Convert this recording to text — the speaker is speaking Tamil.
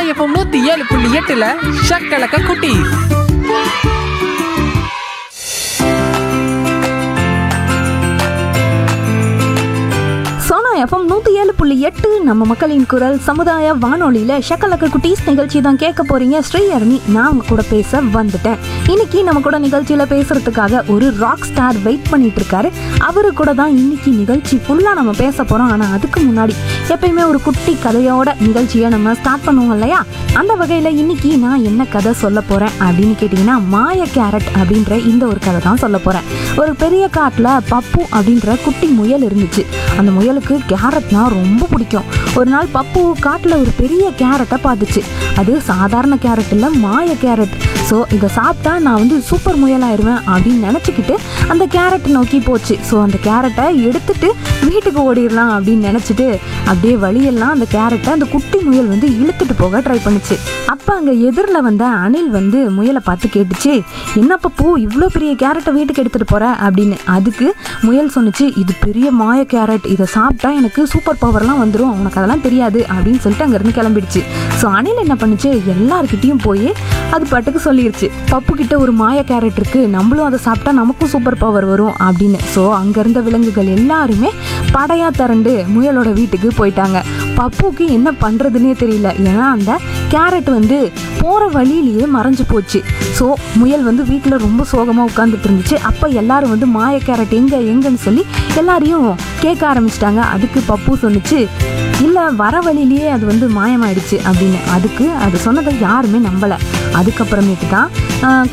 எஃப்எம் நூத்தி ஏழு புள்ளி எட்டுல ஷக்கலக்க குட்டி சோனா எஃப்எம் நூற்றி ஏழு புள்ளி எட்டு நம்ம மக்களின் குரல் சமுதாய வானொலியில் ஷக்கலக்க குட்டீஸ் நிகழ்ச்சி தான் கேட்க போறீங்க ஸ்ரீஹரணி நான் உங்க கூட பேச வந்துட்டேன் இன்னைக்கு நம்ம கூட நிகழ்ச்சியில் பேசுறதுக்காக ஒரு ராக் ஸ்டார் வெயிட் பண்ணிட்டு இருக்காரு அவரு கூட தான் இன்னைக்கு நிகழ்ச்சி ஃபுல்லாக நம்ம பேச போறோம் ஆனால் அதுக்கு முன்னாடி எப்பயுமே ஒரு குட்டி கதையோட நிகழ்ச்சியை நம்ம ஸ்டார்ட் பண்ணுவோம் இல்லையா அந்த வகையில் இன்னைக்கு நான் என்ன கதை சொல்ல போறேன் அப்படின்னு கேட்டிங்கன்னா மாய கேரட் அப்படின்ற இந்த ஒரு கதை தான் சொல்ல போறேன் ஒரு பெரிய காட்டில் பப்பு அப்படின்ற குட்டி முயல் இருந்துச்சு அந்த முயலுக்கு கேரட்னா ரொம்ப பிடிக்கும் ஒரு நாள் பப்பு காட்டில் ஒரு பெரிய கேரட்டை பார்த்துச்சு அது சாதாரண கேரட் இல்லை மாய கேரட் ஸோ இதை சாப்பிட்டா நான் வந்து சூப்பர் முயலாயிருவேன் அப்படின்னு நினச்சிக்கிட்டு அந்த கேரட் நோக்கி போச்சு ஸோ அந்த கேரட்டை எடுத்துட்டு வீட்டுக்கு ஓடிடலாம் அப்படின்னு நினச்சிட்டு அப்படியே வழியெல்லாம் அந்த கேரட்டை அந்த குட்டி முயல் வந்து இழுத்துட்டு போக ட்ரை பண்ணுச்சு அப்போ அங்கே எதிரில் வந்த அணில் வந்து முயலை பார்த்து கேட்டுச்சு என்ன பப்பு இவ்வளோ பெரிய கேரட்டை வீட்டுக்கு எடுத்துகிட்டு போகிற அப்படின்னு அதுக்கு முயல் சொன்னுச்சு இது பெரிய மாய கேரட் இதை சாப்பிட்டா எனக்கு சூப்பர் பவர்லாம் வந்துடும் உனக்கு அதெல்லாம் தெரியாது அப்படின்னு சொல்லிட்டு அங்கேருந்து கிளம்பிடுச்சு ஸோ அணில் என்ன பண்ணுச்சு எல்லார்கிட்டயும் போய் அது பாட்டுக்கு சொல்லிருச்சு பப்பு கிட்ட ஒரு மாய கேரட் இருக்கு நம்மளும் அதை சாப்பிட்டா நமக்கும் சூப்பர் பவர் வரும் அப்படின்னு ஸோ அங்க இருந்த விலங்குகள் எல்லாருமே படையா திரண்டு முயலோட வீட்டுக்கு போயிட்டாங்க பப்புக்கு என்ன பண்றதுன்னே தெரியல ஏன்னா அந்த கேரட் வந்து போற வழியிலேயே மறைஞ்சு போச்சு ஸோ முயல் வந்து வீட்டில் ரொம்ப சோகமாக உட்காந்துட்டு இருந்துச்சு அப்போ எல்லாரும் வந்து மாய கேரட் எங்க எங்கன்னு சொல்லி எல்லாரையும் கேட்க ஆரம்பிச்சிட்டாங்க அதுக்கு பப்பு சொன்னுச்சு இல்லை வர வழியிலேயே அது வந்து மாயமாயிடுச்சு அப்படின்னு அதுக்கு அது சொன்னதை யாருமே நம்பலை அதுக்கப்புறமேட்டு தான் ஆஹ்,